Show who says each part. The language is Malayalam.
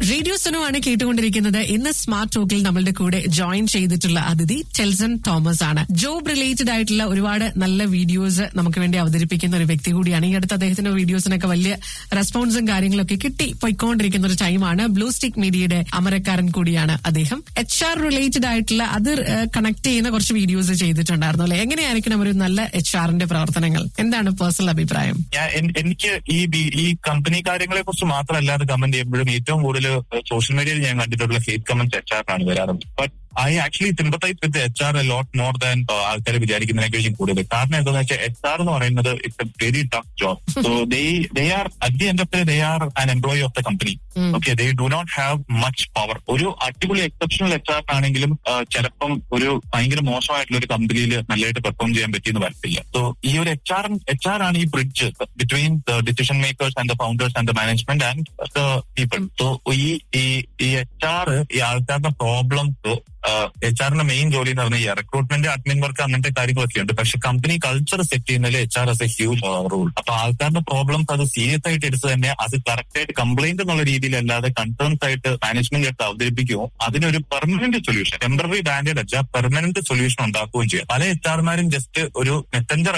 Speaker 1: റേഡിയോ സുനുവാണ് കേട്ടുകൊണ്ടിരിക്കുന്നത് ഇന്ന് സ്മാർട്ട് ടോക്കിൽ നമ്മളുടെ കൂടെ ജോയിൻ ചെയ്തിട്ടുള്ള അതിഥി ടെൽസൺ തോമസ് ആണ് ജോബ് റിലേറ്റഡ് ആയിട്ടുള്ള ഒരുപാട് നല്ല വീഡിയോസ് നമുക്ക് വേണ്ടി അവതരിപ്പിക്കുന്ന ഒരു വ്യക്തി കൂടിയാണ് ഈ അടുത്ത് അദ്ദേഹത്തിന്റെ വീഡിയോസിനൊക്കെ വലിയ റെസ്പോൺസും കാര്യങ്ങളൊക്കെ കിട്ടി പോയിക്കൊണ്ടിരിക്കുന്ന ഒരു ടൈമാണ് ബ്ലൂ സ്റ്റിക് മീഡിയയുടെ അമരക്കാരൻ കൂടിയാണ് അദ്ദേഹം എച്ച് ആർ റിലേറ്റഡ് ആയിട്ടുള്ള അത് കണക്ട് ചെയ്യുന്ന കുറച്ച് വീഡിയോസ് ചെയ്തിട്ടുണ്ടായിരുന്നു അല്ലെ എങ്ങനെയായിരിക്കണം ഒരു നല്ല എച്ച് ആറിന്റെ പ്രവർത്തനങ്ങൾ എന്താണ് പേഴ്സണൽ അഭിപ്രായം
Speaker 2: ഞാൻ എൻ- എനിക്ക് ഈ ബി- ഈ കമ്പനി കാര്യങ്ങളെ കുറിച്ച് മാത്രമല്ലാതെ കമന്റ് ചെയ്യുമ്പോഴും ഏറ്റവും കൂടുതൽ സോഷ്യൽ മീഡിയയിൽ ഞാൻ കണ്ടിട്ടുള്ള ഹേറ്റ് കമന്റ്സ് എച്ച് ആറിനാണ് വരാറുണ്ട് but I actually sympathise with H R lot more than ആൾക്കാർ വിചാരിക്കുന്നതിനേക്കാളും കൂടുതൽ കാരണം എന്താണെന്ന് വെച്ചാൽ എച്ച് ആർ എന്ന് പറയുന്നത് it's a very tough job so they they are at the end of they are an employee of the company
Speaker 1: um.
Speaker 2: Okay they do not have much power ഒരു അടിപൊളി എക്സെപ്ഷണൽ എച്ച് ആർ ആണെങ്കിലും ആ, ചിലപ്പം ഒരു ഭയങ്കര മോശമായിട്ടുള്ള ഒരു കമ്പനിയിൽ നല്ലതായിട്ട് പെർഫോം ചെയ്യാൻ പറ്റിയെന്ന് വരത്തില്ല സോ ഈ ഒരു എച്ച് ആർ എച്ച് ആർ ആണ് ഈ bridge between the decision makers and the founders and the management and the people so ഈ ഈ ഈ എച്ച് ആർ ഈ ആൾക്കാരുടെ പ്രോബ്ലംസ് എച്ച് ആറിന്റെ മെയിൻ ജോലി എന്ന് പറഞ്ഞാൽ ഈ റിക്രൂട്ട്മെന്റ് അഡ്മിൻ വർക്ക് അങ്ങനത്തെ കാര്യങ്ങളൊക്കെ ഉണ്ട് പക്ഷെ കമ്പനി കൾച്ചർ സെറ്റ് ചെയ്യുന്നതിൽ H R is a huge role അപ്പൊ ആൾക്കാരുടെ പ്രോബ്ലംസ് അത് സീരിയസ് ആയിട്ട് എടുത്ത് തന്നെ അത് കറക്റ്റ് ആയിട്ട് കംപ്ലൈന്റ് എന്നുള്ള രീതിയിലല്ലാതെ കൺസേൺസ് ആയിട്ട് മാനേജ്മെന്റ് എടുത്ത് അവതരിപ്പിക്കുകയോ അതിനൊരു പെർമനന്റ് സൊല്യൂഷൻ ടെമ്പററി ബാൻഡേഡ് അല്ല പെർമനന്റ് സൊല്യൂഷൻ ഉണ്ടാക്കുകയും ചെയ്യാം പല എച്ച് ആർമാരും ജസ്റ്റ് ഒരു മെസ്സഞ്ചർ